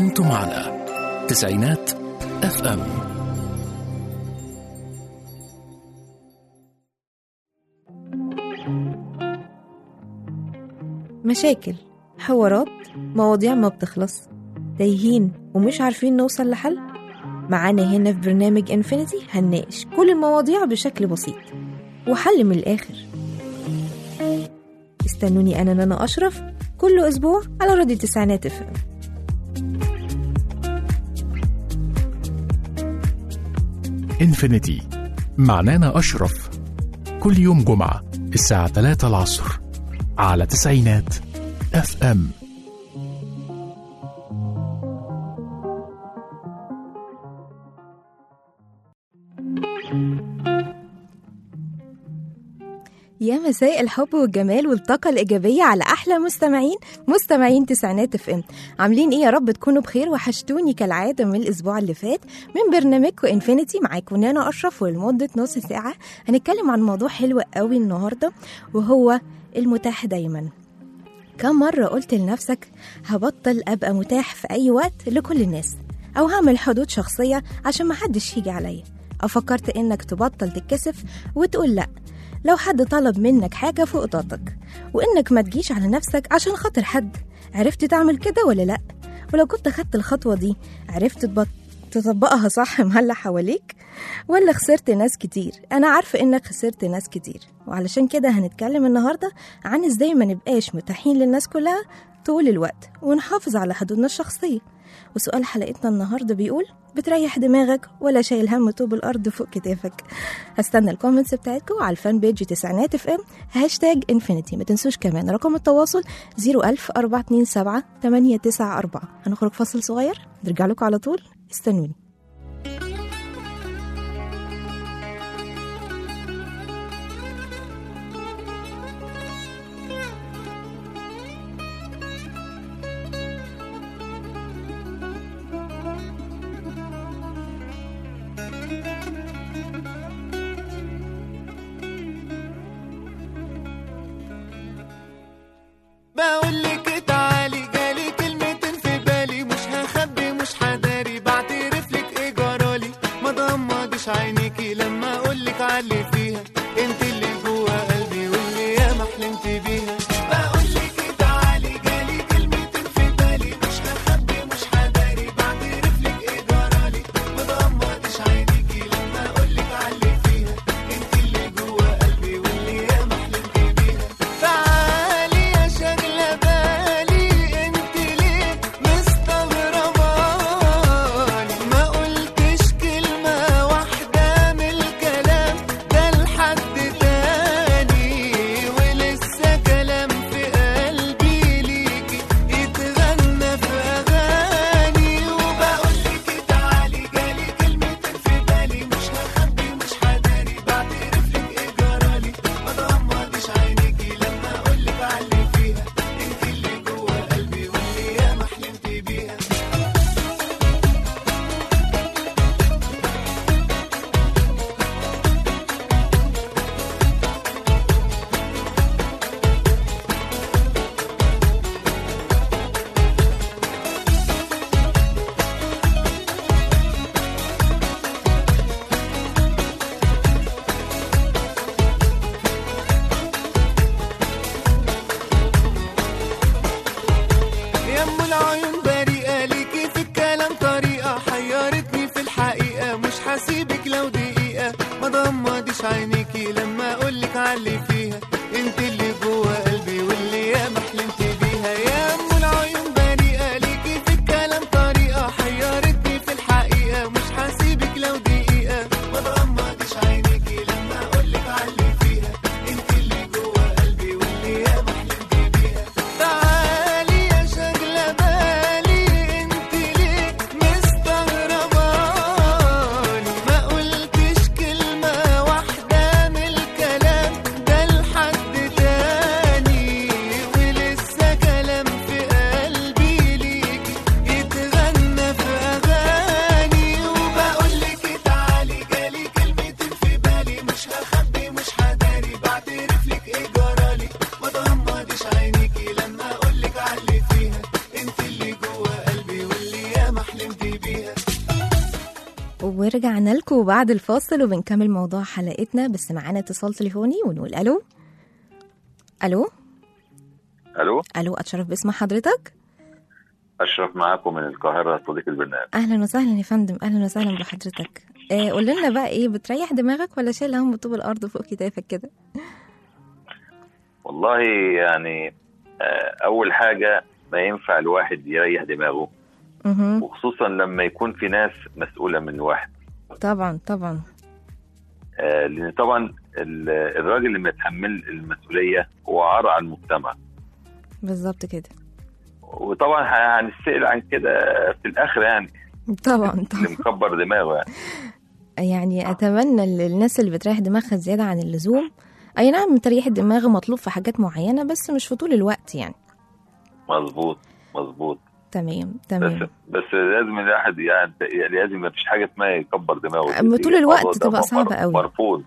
أنتم معنا تسعينات اف ام مشاكل حوارات مواضيع ما بتخلص تايهين ومش عارفين نوصل لحل معانا هنا في برنامج انفينيتي هنناقش كل المواضيع بشكل بسيط وحل من الآخر استنوني أنا نانا أشرف كل أسبوع على راديو تسعينات اف ام انفينيتي معنانا أشرف كل يوم جمعة الساعة 3 العصر على تسعينات اف ام يا مساء الحب والجمال والطاقة الإيجابية على أحلى مستمعين مستمعين تسعينات اف ام عاملين إيه يا رب تكونوا بخير وحشتوني كالعادة من الأسبوع اللي فات من برنامجكم انفينيتي معاكم نانا أشرف ولمدة نص ساعة هنتكلم عن موضوع حلو قوي النهاردة وهو المتاح دايما كم مرة قلت لنفسك هبطل أبقى متاح في أي وقت لكل الناس أو هعمل حدود شخصية عشان محدش يجي عليا أو فكرت إنك تبطل تتكسف وتقول لأ لو حد طلب منك حاجة فوق طاقتك وإنك ما تجيش على نفسك عشان خاطر حد عرفت تعمل كده ولا لأ ولو كنت خدت الخطوة دي عرفت تبط... تطبقها صح مع اللي حواليك ولا خسرت ناس كتير أنا عارفة إنك خسرت ناس كتير وعلشان كده هنتكلم النهاردة عن إزاي ما نبقاش متاحين للناس كلها طول الوقت ونحافظ على حدودنا الشخصية وسؤال حلقتنا النهاردة بيقول بتريح دماغك ولا شايل هم طوب الأرض فوق كتافك هستنى الكومنتس بتاعتكم على الفان بيج تسعينات اف ام هاشتاج انفينيتي ما تنسوش كمان رقم التواصل 01000 427 894 هنخرج فاصل صغير نرجع لكم على طول استنوني بقول لك تعالي جالي كلمتين في بالي مش هخبي مش هداري بعترف لك ايه جرالي ما ضمضش عينيكي لما اقول لك علي فيها انت اللي جوا قلبي واللي ياما حلمت بيها بقول لك تعالي جالي كلمتين في بالي مش هخبي مش هداري بعترف لك ايه جرالي ما ضمضش عينيكي لما اقول لك علي فيها انت اللي جوا قلبي واللي ياما حلمت بيها تعالي يا شغلة بالي انت ليه مستغرباني ما قلتش كلمة واحدة من الكلام ده لحد تاني ولسه كلام في قلبي ليكي يتغنى في أغاني وبقولك تعالي جالي كلمتين في بالي مش هخبي مش هداري بعترف لك ايه جرالي ما تغمضيش عينيكي لما اقولك علي فيها انت اللي جوا قلبي واللي ياما حلمت بيها يا ام العيون بريئة ليكي في الكلام طريقة حيرتني في الحقيقة مش هسيبك لو دقيقة ما ضمضيش عينيكي لما اقولك علي فيها انت اللي جوا قلبي واللي ياما حلمت بيها يا ام العيون بريئة ليكي في الكلام طريقة حيرتني في الحقيقة مش هسيبك لو دقيقة ما ضمضيش عينيكي لما اقولك علي فيها انت اللي جوا قلبي واللي ياما حلمت بيها تعالي يا شغلة بالي ورجعنا لكم بعد الفاصل وبنكمل موضوع حلقتنا بس معانا اتصال تليفوني ونقول الو الو الو الو اتشرف باسم حضرتك اشرف معاكم من القاهره صديق البرنامج اهلا وسهلا يا فندم اهلا وسهلا بحضرتك آه قول لنا بقى ايه بتريح دماغك ولا شايل هم طوب الارض فوق كتافك كده والله يعني آه، اول حاجه ما ينفع الواحد يريح دماغه اها وخصوصا لما يكون في ناس مسؤوله من واحد طبعا طبعا آه، لان طبعا ال- الراجل اللي متحمل المسؤوليه هو عار على المجتمع بالظبط كده وطبعا ه- هنسال عن كده في الاخر يعني طبعا اللي طبعا مكبر دماغه يعني يعني اتمنى ال- الناس اللي بتريح دماغها زياده عن اللزوم اي نعم تريح الدماغ مطلوب في حاجات معينه بس مش في طول الوقت يعني مظبوط مظبوط تمام بس تمام بس لازم الواحد يعني يعني لازم ما فيش حاجه اسمها يكبر دماغه أما طول الوقت الموضوع ده تبقى مر- صعبة قوي. مرفوض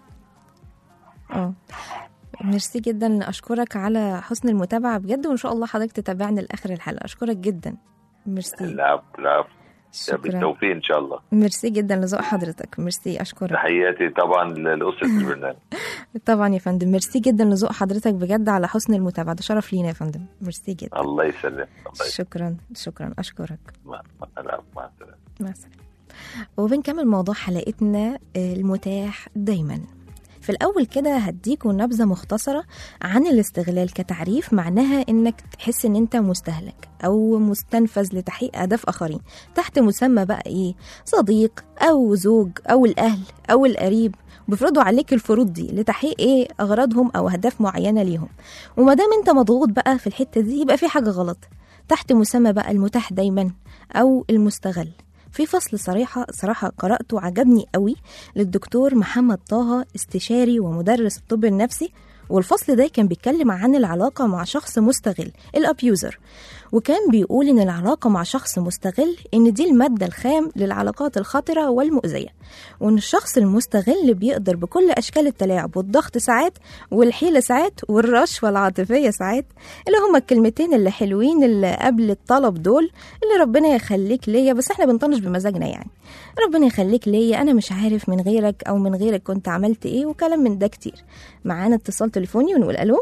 اه ميرسي جدا اشكرك على حسن المتابعه بجد وان شاء الله حضرتك تتابعني لاخر الحلقه اشكرك جدا ميرسي العفو العفو شكرا بالتوفيق ان شاء الله ميرسي جدا لذوق حضرتك ميرسي اشكرك تحياتي طبعا لاسره البرنامج طبعا يا فندم ميرسي جدا لذوق حضرتك بجد على حسن المتابعه ده شرف لينا يا فندم ميرسي جدا الله يسلمك الله يسلمك شكرا شكرا اشكرك مع مع- العفو مع السلامه مع السلامة وبنكمل موضوع حلقتنا آه، المتاح دايما في الأول كده هديكوا نبذة مختصرة عن الاستغلال كتعريف معناها إنك تحس إن أنت مستهلك أو مستنفذ لتحقيق أهداف آخرين تحت مسمى بقى إيه صديق أو زوج أو الأهل أو القريب بيفرضوا عليك الفروض دي لتحقيق ايه اغراضهم او اهداف معينه ليهم وما دام انت مضغوط بقى في الحته دي يبقى في حاجه غلط تحت مسمى بقى المتاح دايما او المستغل في فصل صريحة صراحة قرأته عجبني قوي للدكتور محمد طه استشاري ومدرس الطب النفسي والفصل ده كان بيتكلم عن العلاقة مع شخص مستغل الأبيوزر وكان بيقول إن العلاقة مع شخص مستغل إن دي المادة الخام للعلاقات الخطرة والمؤذية وإن الشخص المستغل بيقدر بكل أشكال التلاعب والضغط ساعات والحيلة ساعات والرشوة العاطفية ساعات اللي هما الكلمتين اللي حلوين اللي قبل الطلب دول اللي ربنا يخليك ليا بس احنا بنطنش بمزاجنا يعني ربنا يخليك ليا انا مش عارف من غيرك او من غيرك كنت عملت ايه وكلام من ده كتير معانا اتصال تليفوني ونقول الو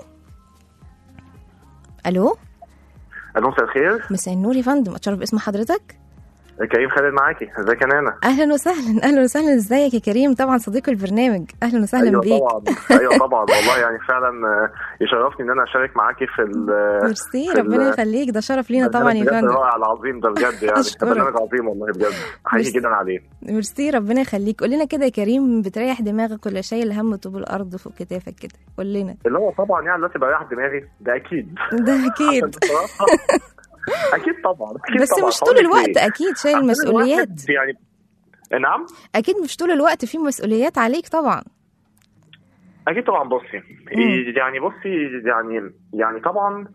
الو الو مساء الخير مساء النور يا فندم اتشرف باسم حضرتك كريم خالد معاكي ازيك يا نانا اهلا وسهلا اهلا وسهلا ازيك يا كريم طبعا صديق البرنامج اهلا وسهلا ايوه بيك طبعا ايوه طبعا والله يعني فعلا آه، يشرفني ان انا اشارك معاكي في ال- ميرسي في ربنا ال- يخليك ده شرف لينا طبعا يا بجد فندم الرائع العظيم ده بجد يعني أشكرك. برنامج عظيم والله بجد احييكي ميرسي. جدا عليه ميرسي ربنا يخليك قول لنا كده يا كريم بتريح دماغك ولا شايل هم طوب الارض فوق كتافك كده قول لنا اللي هو طبعا يعني دلوقتي بريح دماغي ده اكيد ده اكيد بصراحة اكيد طبعا أكيد بس طبعا. مش هقول طول لك الوقت ليه؟ اكيد شايل عشان مسؤوليات الواحد يعني نعم اكيد مش طول الوقت في مسؤوليات عليك طبعا اكيد طبعا بصي يعني بصي يعني يعني طبعا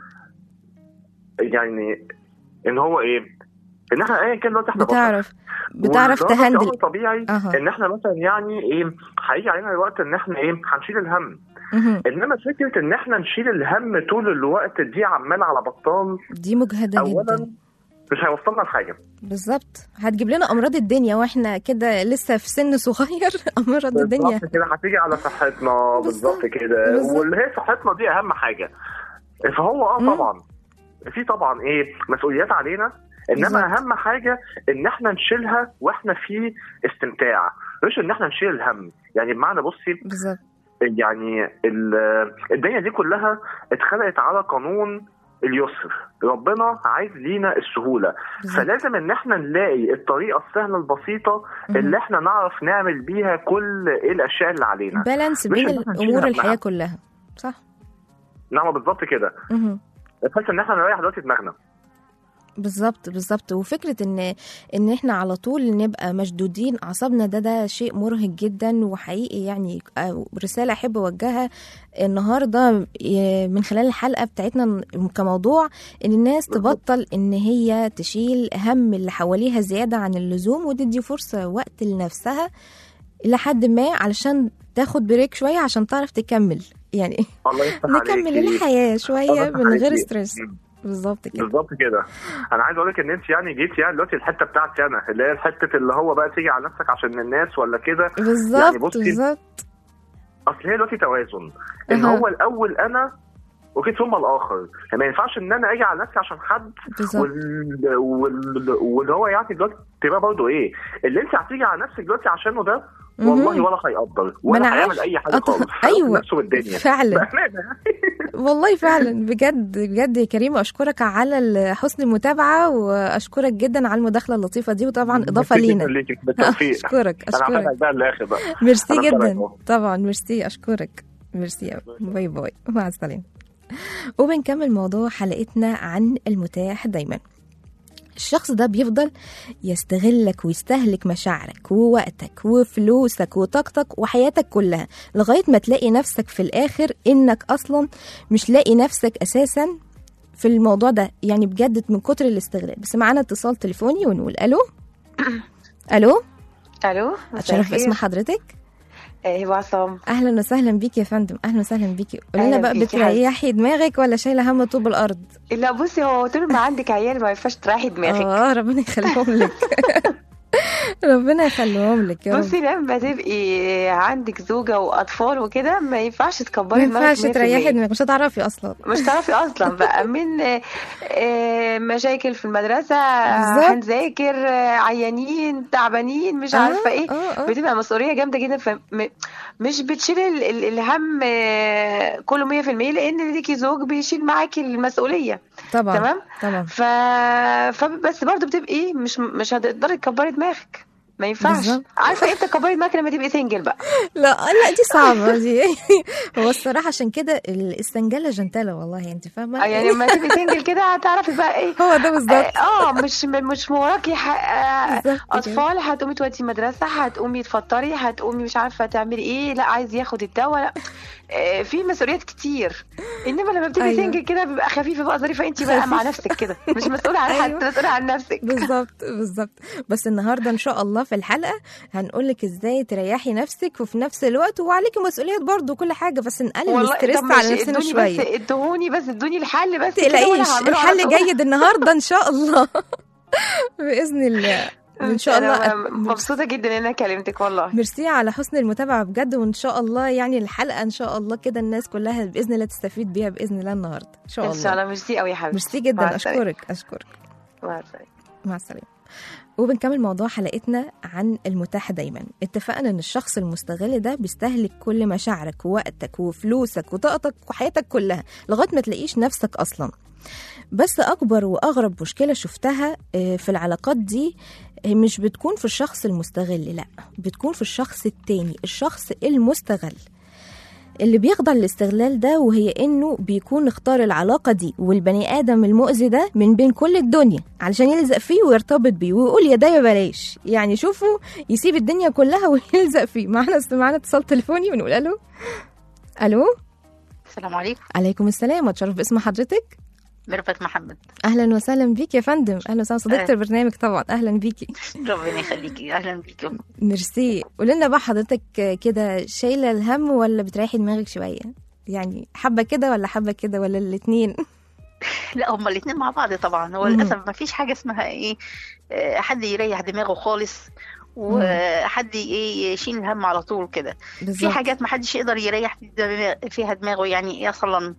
يعني ان هو ايه ان احنا ايا كان دلوقتي احنا بشر. بتعرف بتعرف والدرجة تهندل الأمر طبيعي أها. ان احنا مثلا يعني ايه هيجي علينا الوقت ان احنا ايه هنشيل الهم مهم. انما فكره ان احنا نشيل الهم طول الوقت دي عمال على بطال دي مجهدة اولا جدا مش هيوصلنا لحاجه بالظبط هتجيب لنا امراض الدنيا واحنا كده لسه في سن صغير امراض الدنيا بالظبط كده هتيجي على صحتنا بالظبط كده بالظبط. واللي هي صحتنا دي اهم حاجه فهو اه مم. طبعا في طبعا ايه مسؤوليات علينا انما بالظبط. اهم حاجه ان احنا نشيلها واحنا في استمتاع مش ان احنا نشيل الهم يعني بمعنى بصي بالظبط يعني ال- الدنيا دي كلها اتخلقت على قانون اليسر ربنا عايز لينا السهوله بالظبط فلازم ان احنا نلاقي الطريقه السهله البسيطه مهم. اللي احنا نعرف نعمل بيها كل ايه الاشياء اللي علينا بالانس مش بين إن إحنا نشيل الامور همها. الحياه كلها صح نعم بالظبط كده مهم. بحيث ان احنا نريح دلوقتي دماغنا بالظبط بالظبط وفكره ان ان احنا على طول نبقى مشدودين اعصابنا ده ده شيء مرهق جدا وحقيقي يعني آه، رساله احب اوجهها النهارده آه، من خلال الحلقه بتاعتنا كموضوع ان الناس تبطل ان هي تشيل هم اللي حواليها زياده عن اللزوم وتدي فرصه وقت لنفسها لحد ما علشان تاخد بريك شويه عشان تعرف تكمل يعني الله يفتح نكمل عليكي. الحياه الله شويه يفتح من غير عليكي. ستريس بالظبط كده بالظبط كده انا عايز اقول لك ان انت يعني جيت يعني دلوقتي الحته بتاعتي انا اللي هي الحته اللي هو بقى تيجي على نفسك عشان الناس ولا كده بالظبط يعني بصي- بالظبط اصل هي دلوقتي توازن ان أها. هو الاول انا وكده ثم الاخر يعني ما ينفعش ان انا اجي على نفسي عشان حد بالظبط وال... وال... واللي هو يعني دلوقتي تبقى برضه ايه اللي انت هتيجي على نفسك دلوقتي عشانه ده والله مهم. ولا هيقدر ما ولا أنا هيعمل عارفة. اي حاجه أط- خالص هياخد أيوة. نفسه بالدنيا فعلا بامانه والله فعلا بجد بجد يا كريم اشكرك على ال- حسن المتابعه واشكرك جدا على المداخله اللطيفه دي وطبعا اضافه ميرسي لينا جداً ليكي بالتوفيق اشكرك انا اشكرك هفتحك بقى الاخر بقى ميرسي أنا جدا بتابعك أهو. طبعا ميرسي اشكرك ميرسي أوي. باي باي مع السلامه وبنكمل موضوع حلقتنا عن المتاح دايما الشخص ده بيفضل يستغلك ويستهلك مشاعرك ووقتك وفلوسك وطاقتك وحياتك كلها لغاية ما تلاقي نفسك في الآخر إنك أصلا مش لاقي نفسك أساسا في الموضوع ده يعني بجد من كتر الاستغلال بس معانا اتصال تليفوني ونقول ألو ألو الو مساء أتشرف الخير. باسم حضرتك آه، هبه عصام اهلا وسهلا بيكي يا فندم اهلا وسهلا بيكي قولي لنا أهلا بقى بيكي بتريحي دماغك ولا شايله هم طوب الارض لا بصي هو طول ما عندك عيال ما ينفعش تريحي دماغك اه ربنا يخليهم لك ربنا يخليهم لك يا رب بصي لما تبقي عندك زوجة وأطفال وكده ما ينفعش ما تكبري دماغك ينفعش تريحي 100%. دماغك مش هتعرفي اصلا مش تعرفي اصلا بقى من آه، آه، مشاكل في المدرسه بالظبط. هنذاكر آه، عيانين تعبانين مش عارفه ايه اه اه بتبقى مسؤوليه جامده جدا فمش بتشيل ال- ال- الهم آه، كله 100% لان ليكي زوج بيشيل معاكي المسؤوليه طبعا تمام طبعا ف... فبس برضه بتبقي مش مش هتقدري تكبري دماغك ما ينفعش بالظبط. عارفه امتى تكبري دماغك لما تبقي سنجل بقى لا لا دي صعبه دي هو الصراحه عشان كده السنجله جنتله والله انت فاهمه آه، يعني لما تبقي سنجل كده هتعرفي بقى ايه هو ده بالظبط اه مش مش وراكي ح- آه، بالظبط كده. اطفال هتقومي تودي مدرسه هتقومي تفطري هتقومي مش عارفه تعملي ايه لا عايز ياخد الدواء لا آه، في مسؤوليات كتير انما لما بتبقي أيوة. سنجل كده بيبقى خفيفه بقى ظريفه انت بقى مع خفيفة. نفسك كده مش مسؤوله عن حد أيوة. مسؤوله عن نفسك بالظبط بالظبط بس النهارده ان شاء الله في الحلقه هنقول لك ازاي تريحي نفسك وفي نفس الوقت وعليكي مسؤوليات برضو وكل حاجه بس نقلل والله الاستريس طب على ماشي، نفسنا ادوني شويه بس ادوني بس ادوني الحل بس كده وأنا تقلقيش هعمله على الحل طول. جيد النهارده ان شاء الله باذن الله ان شاء الله أنا أت- مبسوطه جدا ان انا كلمتك والله ميرسي على حسن المتابعه بجد وان شاء الله يعني الحلقه ان شاء الله كده الناس كلها باذن الله تستفيد بيها باذن الله النهارده ان شاء ان الله شاء الله ميرسي قوي يا حبيبتي ميرسي مع جدا السلامة. اشكرك اشكرك مع السلامه مع السلامة وبنكمل موضوع حلقتنا عن المتاح دايما اتفقنا ان الشخص المستغل ده بيستهلك كل مشاعرك ووقتك وفلوسك وطاقتك وحياتك كلها لغايه ما تلاقيش نفسك اصلا بس اكبر واغرب مشكله شفتها آه، في العلاقات دي آه، مش بتكون في الشخص المستغل لا بتكون في الشخص التاني الشخص المستغل اللي بيخضع للاستغلال ده وهي انه بيكون اختار العلاقه دي والبني ادم المؤذي ده من بين كل الدنيا علشان يلزق فيه ويرتبط بيه ويقول يا ده يا بلاش يعني شوفوا يسيب الدنيا كلها ويلزق فيه معانا معانا اتصال تليفوني ونقول الو الو السلام عليكم عليكم السلام واتشرف باسم حضرتك ميرفت محمد اهلا وسهلا بيك يا فندم اهلا وسهلا صديقه أهلا. البرنامج طبعا اهلا بيكي ربنا يخليكي اهلا بيكم ميرسي قولي لنا بقى حضرتك كده شايله الهم ولا بتريحي دماغك شويه يعني حبه كده ولا حبه كده ولا الاتنين لا هما الاثنين مع بعض طبعا هو مم. للاسف ما فيش حاجه اسمها ايه آه، حد يريح دماغه خالص وحد ايه يشيل الهم على طول كده في بالظبط حاجات ما حدش يقدر يريح في دماغ- فيها دماغه يعني مثلا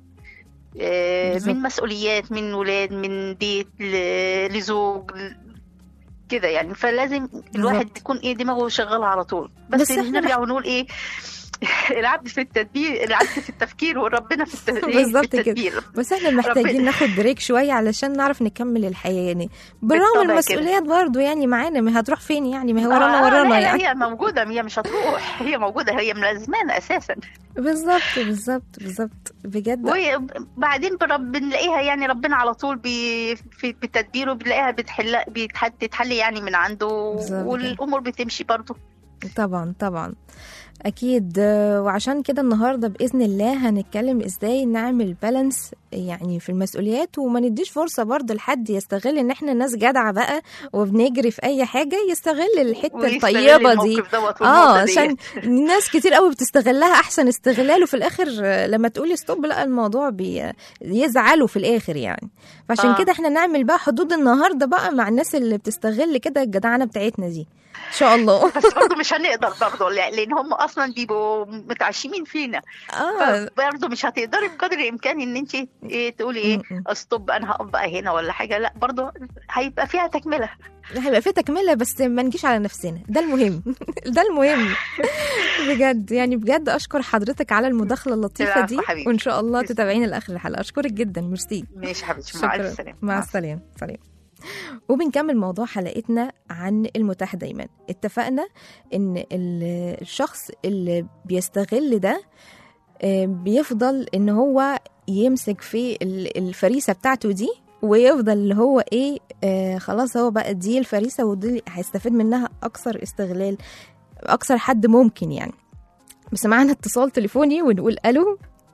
آه، بالظبط. من مسؤوليات من ولاد من بيت ل- لزوج ل- كده يعني فلازم الواحد بالظبط. يكون ايه دماغه شغاله على طول بس, بس إحنا نرجع ونقول ايه العبد في التدبير العبد في التفكير وربنا في الت- إيه؟ بالظبط في كده. التدبير بس احنا محتاجين ربنا- ناخد بريك شويه علشان نعرف نكمل الحياه يعني بالرغم بالطبع كده. المسؤوليات برضو يعني معانا ما هتروح فين يعني ما هي ورانا آه، ورانا لا يعني لا هي موجودة هي مش هتروح هي موجودة هي ملازمانا أساسا بالظبط بالظبط بالظبط بجد وبعدين برب بنلاقيها يعني ربنا على طول بي في بتدبيره بنلاقيها بتحل بتحل تتحل يعني من عنده بالظبط كده. والأمور بتمشي برضه طبعا طبعا اكيد آه، وعشان كده النهارده باذن الله هنتكلم ازاي نعمل بالانس يعني في المسؤوليات وما نديش فرصه برضه لحد يستغل ان احنا ناس جدعه بقى وبنجري في اي حاجه يستغل الحته ويستغل الطيبه دي الموقف دوت اه والنقطة دي. عشان ناس كتير قوي بتستغلها احسن استغلال وفي الاخر آه، لما تقولي ستوب لا الموضوع بي يزعلوا في الاخر يعني فعشان آه. كده احنا نعمل بقى حدود النهارده بقى مع الناس اللي بتستغل كده الجدعنه بتاعتنا دي ان شاء الله بس برضه مش هنقدر برضه لان هم اصلا بيبقوا متعشمين فينا اه برضه مش هتقدري بقدر الامكان ان انت إيه تقولي ايه م-م. استوب انا هقف بقى هنا ولا حاجه لا برضه هيبقى فيها تكمله هيبقى في تكمله بس ما نجيش على نفسنا ده المهم ده المهم بجد يعني بجد اشكر حضرتك على المداخله اللطيفه العفو دي حبيبي. وان شاء الله تسلم. تتابعينا لاخر الحلقه اشكرك جدا ميرسي ماشي حبيبتي مع الف شكرا سلامه مع السلامه سلام وبنكمل موضوع حلقتنا عن المتاح دايما اتفقنا ان ال- الشخص اللي بيستغل ده آه، بيفضل ان هو يمسك في ال- الفريسه بتاعته دي ويفضل اللي هو ايه آه خلاص هو بقى دي الفريسه ودي هيستفيد منها اكثر استغلال اكثر حد ممكن يعني بس معانا اتصال تليفوني ونقول الو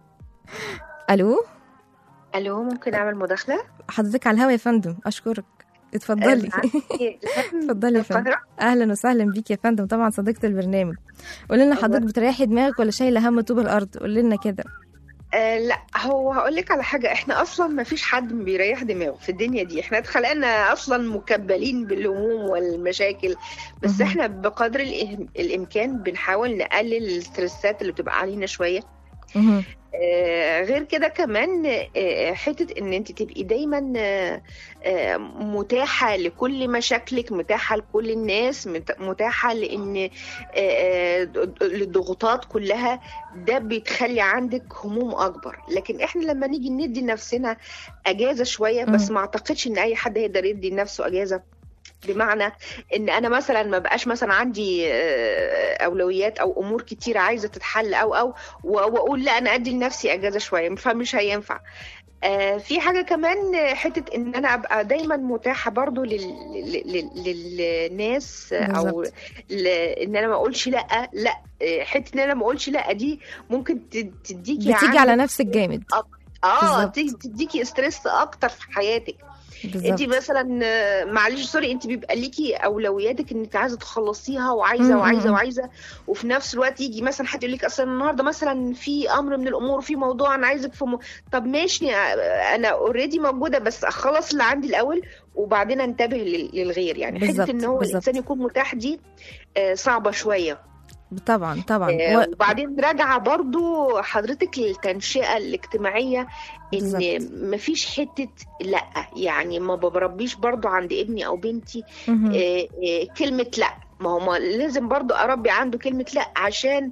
الو الو ممكن اعمل مداخله حضرتك على الهوا يا فندم اشكرك اتفضلي اتفضلي يا فندم اهلا وسهلا بيك يا فندم طبعا صديقه البرنامج قولي لنا حضرتك بتريحي دماغك ولا شايله هم طوب الارض قولي لنا كده آه لا هو هقول لك على حاجه احنا اصلا ما فيش حد بيريح دماغه في الدنيا دي احنا اتخلقنا اصلا مكبلين بالهموم والمشاكل بس مهم. احنا بقدر الإهم- الامكان بنحاول نقلل الستريسات اللي بتبقى علينا شويه مهم. آه، غير كده كمان آه، حتة ان انت تبقي دايما آه، آه، متاحة لكل مشاكلك متاحة لكل الناس مت- متاحة لان آه، آه، د- للضغوطات كلها ده بيتخلي عندك هموم اكبر لكن احنا لما نيجي ندي لنفسنا اجازة شوية بس مم. ما اعتقدش ان اي حد هيقدر يدي لنفسه اجازة بمعنى ان انا مثلا ما بقاش مثلا عندي آه، اولويات او امور كتير عايزه تتحل او او و- واقول لا انا ادي لنفسي اجازه شويه فمش هينفع آه، في حاجه كمان آه، حته ان انا ابقى دايما متاحه برضو لل... لل... لل- للناس آه، او بالظبط. ل... ان انا ما اقولش لا لا آه، حته ان انا ما اقولش لا دي ممكن تد- تديكي بتيجي عندك- على نفسك جامد اه بالظبط. تيجي- تديكي ستريس اكتر في حياتك انت بالظبط مثلا آه، معلش سوري انت بيبقى ليكي اولوياتك انك عايزه تخلصيها وعايزه مم، وعايزه مم. وعايزه وفي نفس الوقت يجي مثلا حد يقول لك اصلا النهارده مثلا في امر من الامور في موضوع انا عايزك في م... طب ماشي آه، انا اوريدي موجوده بس اخلص اللي عندي الاول وبعدين انتبه لل- للغير يعني بالظبط، حته ان هو بالظبط. الانسان يكون متاح دي آه، صعبه شويه طبعا طبعا آه، و... وبعدين راجعه برضو حضرتك للتنشئه الاجتماعيه ان بالظبط. مفيش حته لا يعني ما بربيش برضو عند ابني او بنتي مهم. آه، آه، كلمه لا ما هو ما لازم برضو اربي عنده كلمه لا عشان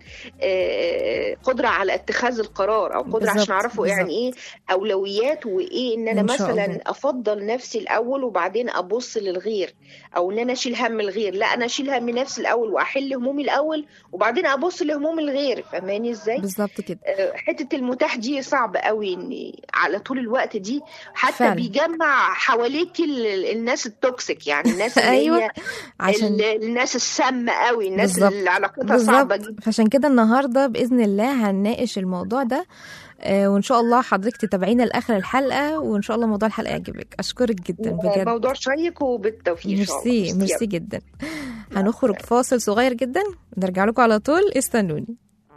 آه، قدره على اتخاذ القرار او قدره بالظبط، عشان اعرفه يعني ايه اولويات وايه ان انا إن شاء مثلا الله. افضل نفسي الاول وبعدين ابص للغير او ان انا اشيل هم الغير لا انا اشيل هم نفسي الاول واحل همومي الاول وبعدين ابص لهموم الغير فاهماني ازاي بالظبط كده آه، حته المتاح دي صعب قوي ان على طول الوقت دي حتى فعلا. بيجمع حواليك ال- الناس التوكسيك يعني الناس اللي أيوة، هي عشان ال- الناس السامه قوي الناس بالظبط، اللي علاقتها صعبه بالظبط جدا فعشان كده النهارده باذن الله هنناقش الموضوع ده آه، وان شاء الله حضرتك تتابعينا لاخر الحلقه وان شاء الله موضوع الحلقه يعجبك اشكرك جدا بجد موضوع شيق وبالتوفيق ان شاء الله ميرسي ميرسي جدا هنخرج فاصل صغير جدا نرجع لكم على طول استنوني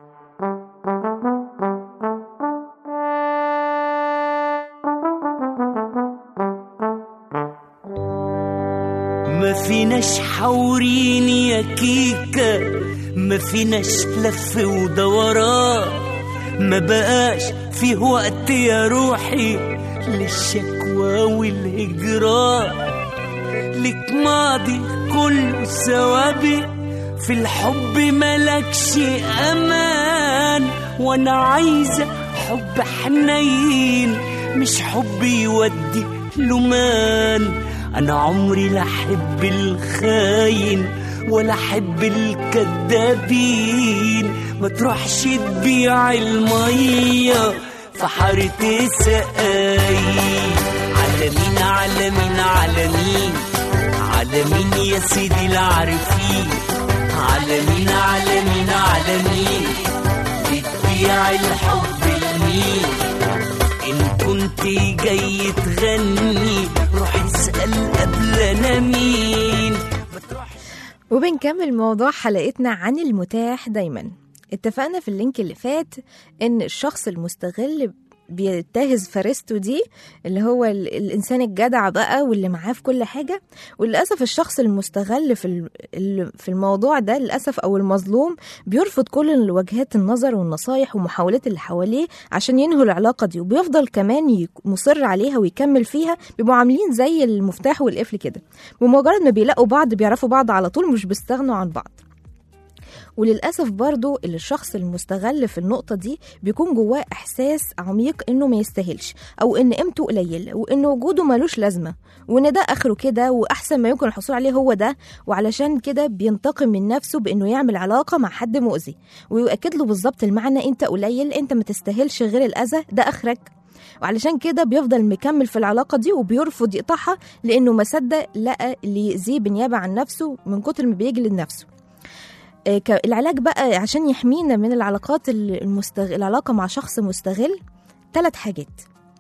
ما فيناش حورين يا كيكة ما فيناش لف ودوران ما بقاش فيه وقت يا روحي للشكوى والهجران لك ماضي كله سوابق في الحب ملكش امان وانا عايزه حب حنين مش حب يودي لمان انا عمري لا احب الخاين ولا احب الكدابين ما تروحش تبيع الميه في حارة سقاي على مين على مين على مين على مين يا سيدي العارفين على مين على مين على مين بتبيع الحب لمين إن كنت جاي تغني روح اسأل قبل أنا مين وبنكمل موضوع حلقتنا عن المتاح دايما اتفقنا في اللينك اللي فات ان الشخص المستغل بينتهز فريسته دي اللي هو ال- الانسان الجدع بقى واللي معاه في كل حاجه وللاسف الشخص المستغل في ال- ال- في الموضوع ده للاسف او المظلوم بيرفض كل وجهات النظر والنصايح ومحاولات اللي حواليه عشان ينهوا العلاقه دي وبيفضل كمان يك- مصر عليها ويكمل فيها بيبقوا عاملين زي المفتاح والقفل كده بمجرد ما بيلاقوا بعض بيعرفوا بعض على طول مش بيستغنوا عن بعض وللأسف برضو اللي الشخص المستغل في النقطة دي بيكون جواه إحساس عميق إنه ما يستاهلش أو إن قيمته قليلة وإن وجوده ملوش لازمة وإن ده آخره كده وأحسن ما يمكن الحصول عليه هو ده وعلشان كده بينتقم من نفسه بإنه يعمل علاقة مع حد مؤذي ويؤكد له بالظبط المعنى أنت قليل أنت ما تستاهلش غير الأذى ده آخرك وعلشان كده بيفضل مكمل في العلاقة دي وبيرفض يقطعها لأنه ما صدق لقى اللي يأذيه بالنيابة عن نفسه من كتر ما بيجلد نفسه آه، ك- العلاج بقى عشان يحمينا من العلاقات ال- المستغ... العلاقة مع شخص مستغل ثلاث حاجات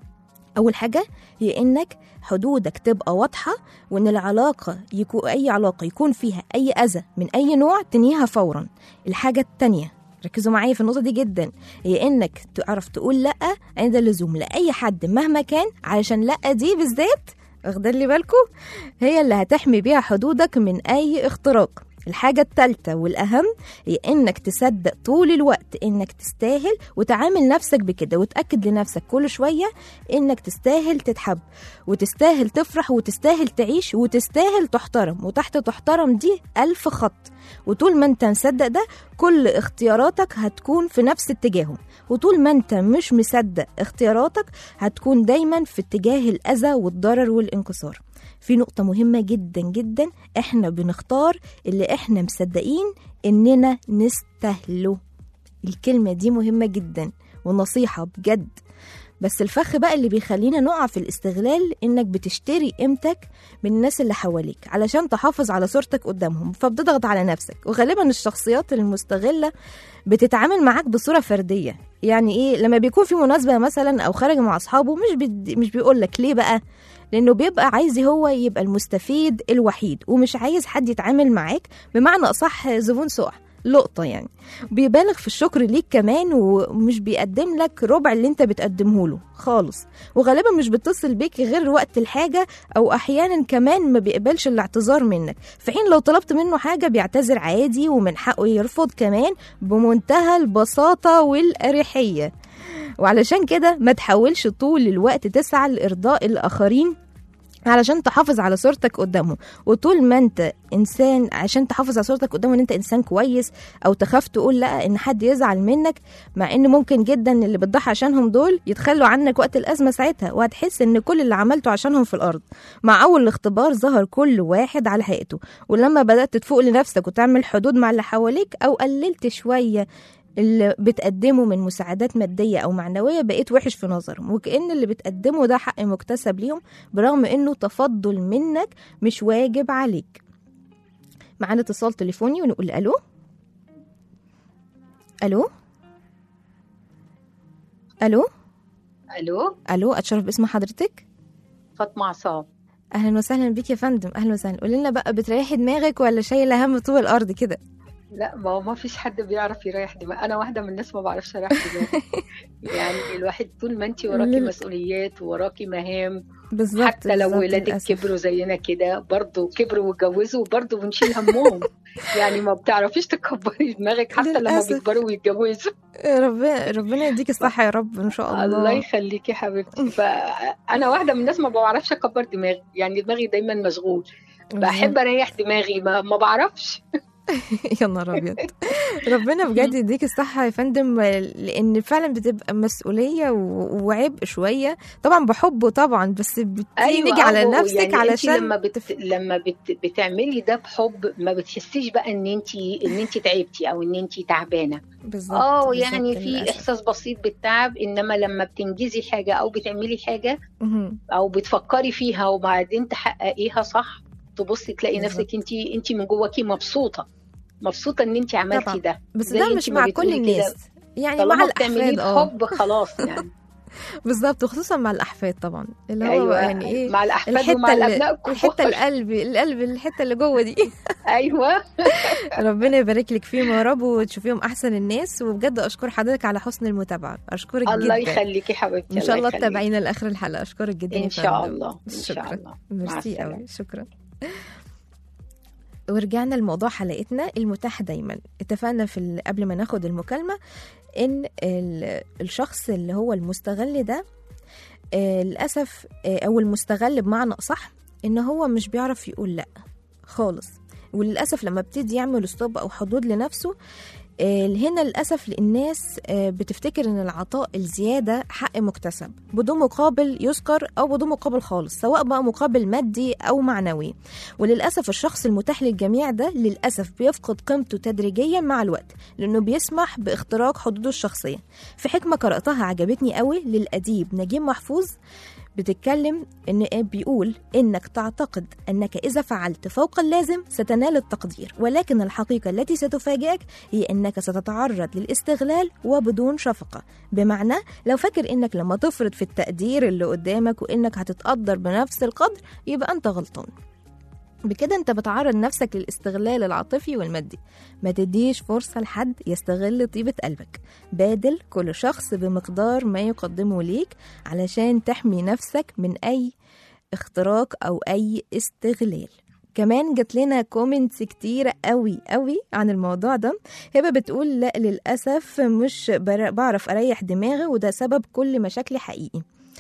أول حاجة هي إنك حدودك تبقى واضحة وإن العلاقة يكون أي علاقة يكون فيها أي أذى من أي نوع تنهيها فورا الحاجة التانية ركزوا معايا في النقطة دي جدا هي إنك تعرف تقول لأ عند اللزوم لأي حد مهما كان علشان لأ دي بالذات واخدين لي بالكم هي اللي هتحمي بيها حدودك من أي اختراق الحاجة التالتة والأهم هي إنك تصدق طول الوقت إنك تستاهل وتعامل نفسك بكده وتأكد لنفسك كل شوية إنك تستاهل تتحب وتستاهل تفرح وتستاهل تعيش وتستاهل تحترم وتحت تحترم دي ألف خط وطول ما انت مصدق ده كل اختياراتك هتكون في نفس اتجاهه وطول ما انت مش مصدق اختياراتك هتكون دايما في اتجاه الأذى والضرر والانكسار في نقطة مهمة جدا جدا احنا بنختار اللي احنا مصدقين اننا نستاهله الكلمة دي مهمة جدا ونصيحة بجد بس الفخ بقى اللي بيخلينا نقع في الاستغلال انك بتشتري قيمتك من الناس اللي حواليك علشان تحافظ على صورتك قدامهم فبتضغط على نفسك وغالبا الشخصيات المستغلة بتتعامل معاك بصورة فردية يعني ايه لما بيكون في مناسبة مثلا او خارج مع اصحابه مش بيد... مش بيقول لك ليه بقى لانه بيبقى عايز هو يبقى المستفيد الوحيد ومش عايز حد يتعامل معاك بمعنى اصح زبون سوء لقطه يعني بيبالغ في الشكر ليك كمان ومش بيقدم لك ربع اللي انت بتقدمه له خالص وغالبا مش بيتصل بيك غير وقت الحاجه او احيانا كمان ما بيقبلش الاعتذار منك في حين لو طلبت منه حاجه بيعتذر عادي ومن حقه يرفض كمان بمنتهى البساطه والاريحيه وعلشان كده ما تحاولش طول الوقت تسعى لارضاء الاخرين علشان تحافظ على صورتك قدامه وطول ما انت انسان عشان تحافظ على صورتك قدامه ان انت انسان كويس او تخاف تقول لا ان حد يزعل منك مع ان ممكن جدا اللي بتضحي عشانهم دول يتخلوا عنك وقت الازمه ساعتها وهتحس ان كل اللي عملته عشانهم في الارض مع اول الاختبار ظهر كل واحد على حقيقته ولما بدات تفوق لنفسك وتعمل حدود مع اللي حواليك او قللت شويه اللي بتقدمه من مساعدات مادية أو معنوية بقيت وحش في نظرهم وكأن اللي بتقدمه ده حق مكتسب ليهم برغم إنه تفضل منك مش واجب عليك معانا اتصال تليفوني ونقول ألو ألو ألو الو ألو أتشرف باسم حضرتك فاطمه عصام أهلا وسهلا بيك يا فندم أهلا وسهلا قولي لنا بقى بتريحي دماغك ولا شايلة هم طوب الأرض كده لا ما هو ما فيش حد بيعرف يريح دماغ انا واحده من الناس ما بعرفش اريح دماغي يعني الواحد طول ما انت وراكي لل- مسؤوليات وراكي مهام بالظبط حتى لو بالظبط ولادك للأسف. كبروا زينا كده برضه كبروا واتجوزوا برضه بنشيل همهم يعني ما بتعرفيش تكبري دماغك حتى لما للأسف. بيكبروا ويتجوزوا ربنا ربنا يديك الصحة يا رب إن شاء الله الله يخليكي يا حبيبتي فانا واحده من الناس ما بعرفش اكبر دماغي يعني دماغي دايما مشغول بحب اريح دماغي ما, ما بعرفش يا نهار ابيض ربنا بجد يديك الصحه يا فندم لان فعلا بتبقى مسؤوليه و- وعبء شويه طبعا بحبه طبعا بس بتيجي نيجي على أهو، نفسك يعني علشان انت لما بت... لما بت... بتعملي ده بحب ما بتحسيش بقى ان انت ان انت تعبتي او ان انت تعبانه بالظبط اه بالظبط يعني في للأسف. احساس بسيط بالتعب انما لما بتنجزي حاجه او بتعملي حاجه مهم. او بتفكري فيها وبعدين تحققيها صح تبصي تلاقي بالظبط. نفسك انت انت من جواكي مبسوطه مبسوطه ان انت عملتي طبعاً. ده بس زي ده انت مش ما مع كل بتقولي كده. الناس يعني طالما مع بتعمليه الاحفاد اه بحب خلاص يعني بالظبط وخصوصا مع الاحفاد طبعا اللي هو ايوه يعني ايه مع الاحفاد الحته ومع اللي الابناء الحته الكبار القلب القلب الحته اللي جوه دي ايوه ربنا يبارك لك فيهم يا رب وتشوفيهم احسن الناس وبجد اشكر حضرتك على حسن المتابعه اشكرك الله جدا يخليكي حبيبتي ان شاء الله يخليكي. تتابعينا لاخر الحلقه اشكرك جدا يا ان شاء فندم. الله ان شاء شكرا الله مع ميرسي السلامة. قوي شكرا ورجعنا لموضوع حلقتنا المتاح دايما اتفقنا في ال- قبل ما ناخد المكالمة ان ال- الشخص اللي هو المستغل ده آه، للأسف آه، أو المستغل بمعنى أصح إن هو مش بيعرف يقول لأ خالص وللأسف لما ابتدي يعمل ستوب أو حدود لنفسه آه، هنا للأسف الناس آه، بتفتكر إن العطاء الزيادة حق مكتسب بدون مقابل يذكر أو بدون مقابل خالص سواء بقى مقابل مادي أو معنوي وللأسف الشخص المتاح للجميع ده للأسف بيفقد قيمته تدريجيا مع الوقت لأنه بيسمح باختراق حدوده الشخصية في حكمة قرأتها عجبتني قوي للأديب نجيب محفوظ بتتكلم ان إيه بيقول انك تعتقد انك اذا فعلت فوق اللازم ستنال التقدير ولكن الحقيقه التي ستفاجئك هي انك ستتعرض للاستغلال وبدون شفقه بمعنى لو فاكر انك لما تفرض في التقدير اللي قدامك وانك هتتقدر بنفس القدر يبقى انت غلطان بكده انت بتعرض نفسك للاستغلال العاطفي والمادي ما تديش فرصة لحد يستغل طيبة قلبك بادل كل شخص بمقدار ما يقدمه ليك علشان تحمي نفسك من أي اختراق أو أي استغلال كمان جات لنا كومنتس كتيرة قوي قوي عن الموضوع ده هبة بتقول لا للأسف مش بر- بعرف أريح دماغي وده سبب كل مشاكلي حقيقي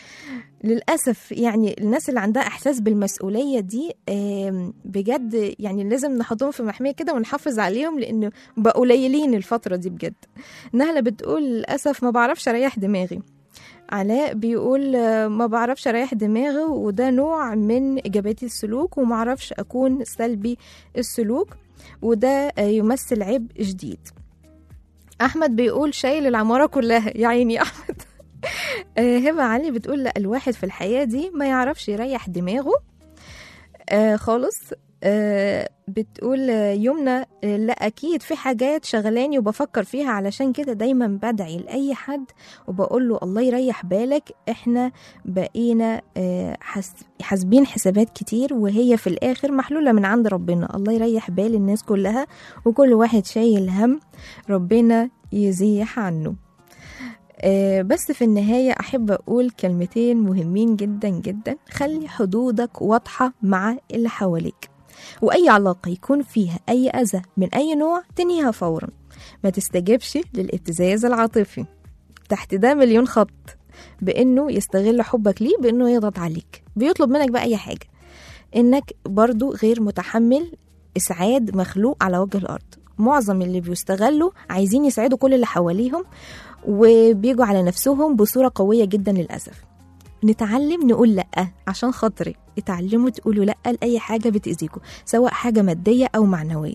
للأسف يعني الناس اللي عندها إحساس بالمسؤولية دي آم، بجد يعني لازم نحطهم في محمية كده ونحافظ عليهم لأنه بقوا قليلين الفترة دي بجد نهلة بتقول للأسف ما بعرفش أريح دماغي علاء بيقول آه، ما بعرفش أريح دماغي وده نوع من إيجابيات السلوك وما اعرفش أكون سلبي السلوك وده آه، يمثل عبء جديد أحمد بيقول شايل العمارة كلها يا عيني يا أحمد آه، هبة علي بتقول لا الواحد في الحياة دي ما يعرفش يريح دماغه آه خالص آه بتقول آه، يمنى آه لا أكيد في حاجات شغلاني وبفكر فيها علشان كده دايما بدعي لأي حد وبقول له الله يريح بالك احنا بقينا آه حس- حاسبين حسابات كتير وهي في الآخر محلولة من عند ربنا الله يريح بال الناس كلها وكل واحد شايل هم ربنا يزيح عنه آه، بس في النهاية أحب أقول كلمتين مهمين جدا جدا خلي حدودك واضحة مع اللي حواليك وأي علاقة يكون فيها أي أذى من أي نوع تنهيها فورا ما تستجبش للابتزاز العاطفي تحت ده مليون خط بأنه يستغل حبك ليه بأنه يضغط عليك بيطلب منك بقى أي حاجة إنك برضو غير متحمل إسعاد مخلوق على وجه الأرض معظم اللي بيستغلوا عايزين يسعدوا كل اللي حواليهم وبيجوا على نفسهم بصورة قوية جدا للأسف نتعلم نقول لأ عشان خاطري اتعلموا تقولوا لأ لأي حاجة بتأذيكم سواء حاجة مادية أو معنوية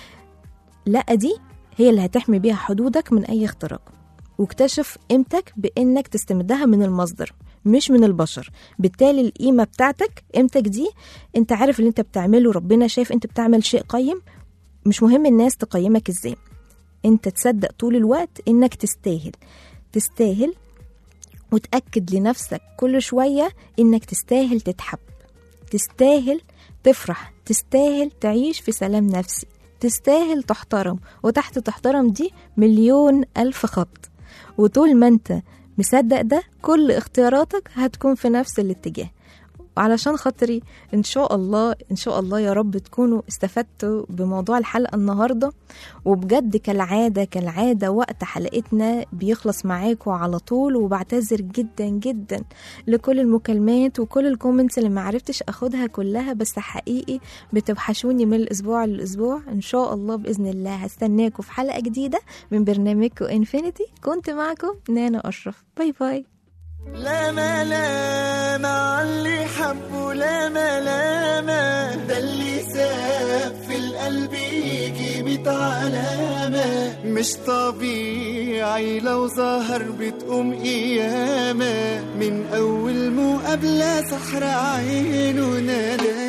لأ دي هي اللي هتحمي بيها حدودك من أي اختراق واكتشف قيمتك بإنك تستمدها من المصدر مش من البشر بالتالي القيمة بتاعتك قيمتك دي انت عارف اللي انت بتعمله ربنا شايف انت بتعمل شيء قيم مش مهم الناس تقيمك ازاي انت تصدق طول الوقت انك تستاهل تستاهل وتأكد لنفسك كل شوية انك تستاهل تتحب تستاهل تفرح تستاهل تعيش في سلام نفسي تستاهل تحترم وتحت تحترم دي مليون ألف خط وطول ما انت مصدق ده كل اختياراتك هتكون في نفس الاتجاه وعلشان خاطري ان شاء الله ان شاء الله يا رب تكونوا استفدتوا بموضوع الحلقه النهارده وبجد كالعاده كالعاده وقت حلقتنا بيخلص معاكم على طول وبعتذر جدا جدا لكل المكالمات وكل الكومنتس اللي معرفتش اخدها كلها بس حقيقي بتوحشوني من الاسبوع للاسبوع ان شاء الله باذن الله هستناكم في حلقه جديده من برنامجكم انفينيتي كنت معكم نانا اشرف باي باي لا ما لا مع اللي حبه لا ما لا ما ده اللي ساب في القلب يجي ميت علامة مش طبيعي لو ظهر بتقوم قيامة من أول مقابلة سحر عينه نادى